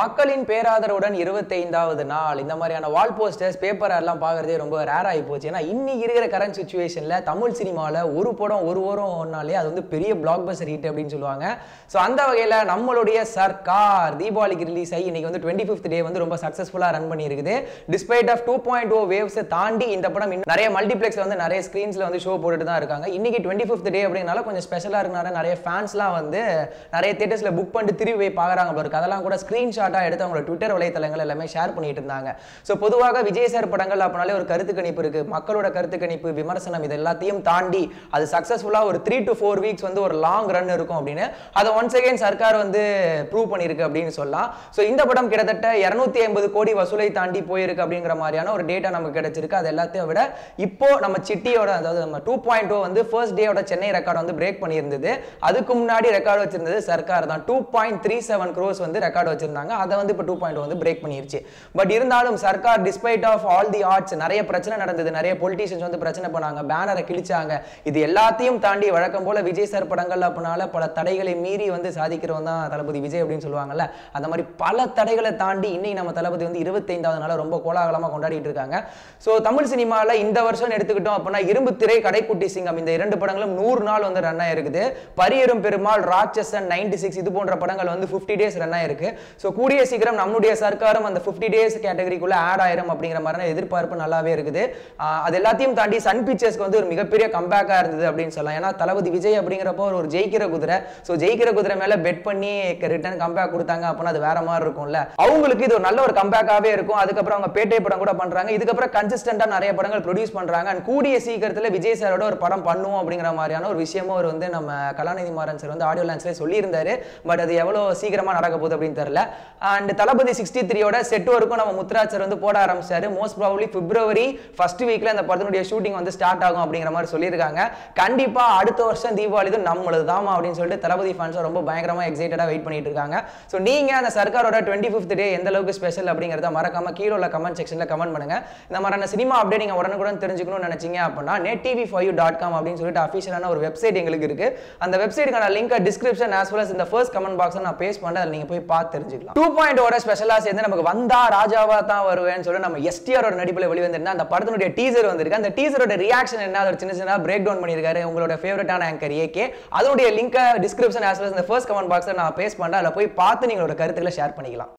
மக்களின் பேராதரவுடன் இருபத்தைந்தாவது நாள் இந்த மாதிரியான வால் போஸ்டர்ஸ் பேப்பர் எல்லாம் பார்க்கறதே ரொம்ப ரேர் ஆகி போச்சு ஏன்னா இன்னைக்கு இருக்கிற கரண்ட் சுச்சுவேஷனில் தமிழ் சினிமாவில் ஒரு படம் ஒரு வாரம் ஒன்னாலே அது வந்து பெரிய பிளாக் பஸ்டர் ஹிட் அப்படின்னு சொல்லுவாங்க ஸோ அந்த வகையில் நம்மளுடைய சர்க்கார் தீபாவளிக்கு ரிலீஸ் ஆகி இன்னைக்கு வந்து டுவெண்ட்டி ஃபிஃப்த் டே வந்து ரொம்ப சக்ஸஸ்ஃபுல்லாக ரன் பண்ணியிருக்குது despite of two point O வேவ்ஸை தாண்டி இந்த படம் இன்னும் நிறைய மல்டிப்ளெக்ஸில் வந்து நிறைய ஸ்க்ரீன்ஸில் வந்து ஷோ போட்டுட்டு தான் இருக்காங்க இன்னைக்கு டுவெண்ட்டி ஃபிஃப்த் டே அப்படினால கொஞ்சம் ஸ்பெஷலாக இருக்கனால நிறைய ஃபேன்ஸ்லாம் வந்து நிறைய தேட்டர்ஸில் புக் பண்ணிட்டு திரும்பி போய் பார்க்குறாங்க பாருக்கு அதெல்லாம் கூட ஸ்க்ரீன்ஷாட்டாக எடுத்து அவங்களோட ட்விட்டர் வலைத்தளங்கள் எல்லாமே ஷேர் பண்ணிட்டு இருந்தாங்க ஸோ பொதுவாக விஜய் சார் படங்கள் அப்படினாலே ஒரு கருத்து கணிப்பு இருக்கு மக்களோட கருத்து கணிப்பு விமர்சனம் இது எல்லாத்தையும் தாண்டி அது சக்ஸஸ்ஃபுல்லாக ஒரு த்ரீ டு ஃபோர் வீக்ஸ் வந்து ஒரு லாங் ரன் இருக்கும் அப்படின்னு அதை ஒன்ஸ் அகைன் சர்க்கார் வந்து ப்ரூவ் பண்ணியிருக்கு அப்படின்னு சொல்லலாம் ஸோ இந்த படம் கிட்டத்தட்ட இரநூத்தி ஐம்பது கோடி வசூலை தாண்டி போயிருக்கு அப்படிங்கிற மாதிரியான ஒரு டேட்டா நமக்கு கிடைச்சிருக்கு அது எல்லாத்தையும் விட இப்போ நம்ம சிட்டியோட அதாவது நம்ம டூ பாயிண்ட் வந்து ஃபர்ஸ்ட் டேயோட சென்னை ரெக்கார்டு வந்து பிரேக் பண்ணியிருந்தது அதுக்கு முன்னாடி ரெக்கார்டு வச்சிருந்தது சர்க்கார் தான் two point three seven crores வந்து ரெக்கார்டு வச்சிருந்தாங்க அதை வந்து இப்போ டூ பாயிண்ட் வந்து பிரேக் பண்ணிருச்சு பட் இருந்தாலும் Sarkar despite of all the odds நிறைய பிரச்சனை நடந்தது நிறைய பொலிட்டீஷியன்ஸ் வந்து பிரச்சனை பண்ணாங்க பேனரை கிழிச்சாங்க இது எல்லாத்தையும் தாண்டி வழக்கம் போல விஜய் சார் படங்கள் அப்படினால பல தடைகளை மீறி வந்து சாதிக்கிறவன் தான் தளபதி விஜய் அப்படின்னு சொல்லுவாங்கல்ல அந்த மாதிரி பல தடைகளை தாண்டி இன்னைக்கு நம்ம தளபதி வந்து இருபத்தைந்தாவது நாள ரொம்ப கோலாகலமாக கொண்டாடிட்டு இருக்காங்க ஸோ தமிழ் சினிமாவில் இந்த வருஷம் எடுத்துக்கிட்டோம் அப்படின்னா இரும்பு திரை கடைக்குட்டி சிங்கம் இந்த இரண்டு படங்களும் நூறு நாள் வந்து ரன் ஆயிருக்குது பரியரும் பெருமாள் ராட்சசன் நைன்டி சிக்ஸ் இது போன்ற படங்கள் வந்து ஃபிஃப்டி டேஸ் ரன் ஆயிருக்கு ஸோ கூடிய சீக்கிரம் நம்மளுடைய சர்க்காரும் அந்த ஃபிஃப்டி டேஸ் கேட்டகரிக்குள்ள ஆட் ஆயிரும் அப்படிங்கிற மாதிரியான எதிர்பார்ப்பு நல்லாவே இருக்குது ஆஹ் அது எல்லாத்தையும் தாண்டி சன் பிக்சர்ஸ்க்கு வந்து ஒரு மிகப்பெரிய கம்பேக்காக இருந்தது அப்படின்னு சொல்லலாம் ஏன்னா தளபதி விஜய் அப்படிங்கிறப்போ ஒரு ஒரு ஜெயிக்கிற குதிரை ஸோ ஜெயிக்கிற குதிரை மேலே பெட் பண்ணி ரிட்டர்ன் கம்பேக் கொடுத்தாங்க அப்படின்னா அது வேற மாதிரி இருக்கும்ல அவங்களுக்கு இது ஒரு நல்ல ஒரு கம்பேக்காகவே இருக்கும் அதுக்கப்புறம் அவங்க பேட்டை படம் கூட பண்றாங்க இதுக்கப்புறம் கன்சிஸ்டண்டா நிறைய படங்கள் ப்ரொடியூஸ் பண்றாங்க அண்ட் கூடிய சீக்கிரத்தில் விஜய் சாரோட ஒரு படம் பண்ணுவோம் அப்படிங்கிற மாதிரியான ஒரு விஷயமும் அவர் வந்து நம்ம கலாநிதி மாறன் சார் வந்து ஆடியோ லான்ஸ்லேயே சொல்லியிருந்தாரு பட் அது எவ்வளோ சீக்கிரமா நடக்க போகுது அப்படின்னு தெரியல அண்ட் தளபதி சிக்ஸ்டி த்ரீயோட செட் ஒர்க்கும் நம்ம முத்துராஜ் சார் வந்து போட ஆரம்பிச்சாரு மோஸ்ட் ப்ராபப்ளி பிப்ரவரி ஃபர்ஸ்ட் வீக்ல இந்த படத்தினுடைய ஷூட்டிங் வந்து ஸ்டார்ட் ஆகும் அப்படிங்கிற மாதிரி சொல்லியிருக்காங்க கண்டிப்பா அடுத்த வருஷம் தீபாவளி இது நம்மளது தாமா அப்படின்னு சொல்லிட்டு தளபதி ஃபேன்ஸ் ரொம்ப பயங்கரமா எக்ஸைட்டடா வெயிட் பண்ணிட்டு இருக்காங்க ஸோ நீங்க அந்த சர்க்காரோட டுவெண்ட்டி ஃபிஃப்த் டே எந்த அளவுக்கு ஸ்பெஷல் அப்படிங்கிறத மறக்காம கீழே உள்ள கமெண்ட் செக்ஷன்ல கமெண்ட் பண்ணுங்க இந்த மாதிரியான சினிமா அப்டேட் நீங்க உடனுக்குடன் தெரிஞ்சுக்கணும்னு நினைச்சீங்க அப்படின்னா net TV five dot com அப்படின்னு சொல்லிட்டு அஃபிஷியலான ஒரு வெப்சைட் எங்களுக்கு இருக்கு அந்த வெப்சைட்டுக்கான லிங்க் டிஸ்கிரிப்ஷன் ஆஸ் வெல் இந்த ஃபர்ஸ்ட் கமெண்ட் பாக்ஸ் நான் பேஸ்ட் பண்ண அதில் நீங்க போய் பார்த்து தெரிஞ்சுக்கலாம் டூ பாயிண்ட் ஓட ஸ்பெஷலாக சேர்ந்து நமக்கு வந்தா ராஜாவா தான் வருவேன்னு சொல்லி நம்ம எஸ்டிஆரோட நடிப்பில் வெளிவந்திருந்தா அந்த படத்தினுடைய டீசர் வந்திருக்கு அந்த டீசரோட ரியாக்ஷன் என்ன அதோட சின்ன சின்ன பிரேக் டவுன் பண்ணியிருக்காரு உங்களோட ஃபேவரட்டான ஆங்கர் ஏகே அதனுடைய லிங்க் டிஸ்கிரிப்ஷன் ஆஸ் வெல் இந்த ஃபர்ஸ்ட் கமெண்ட் பாக்ஸில் நான் பேஸ்ட் பண்ணேன் அதில் போய் பார்த்து நீங்களோட கருத்துக்களை ஷேர் பண்ணிக்கலாம்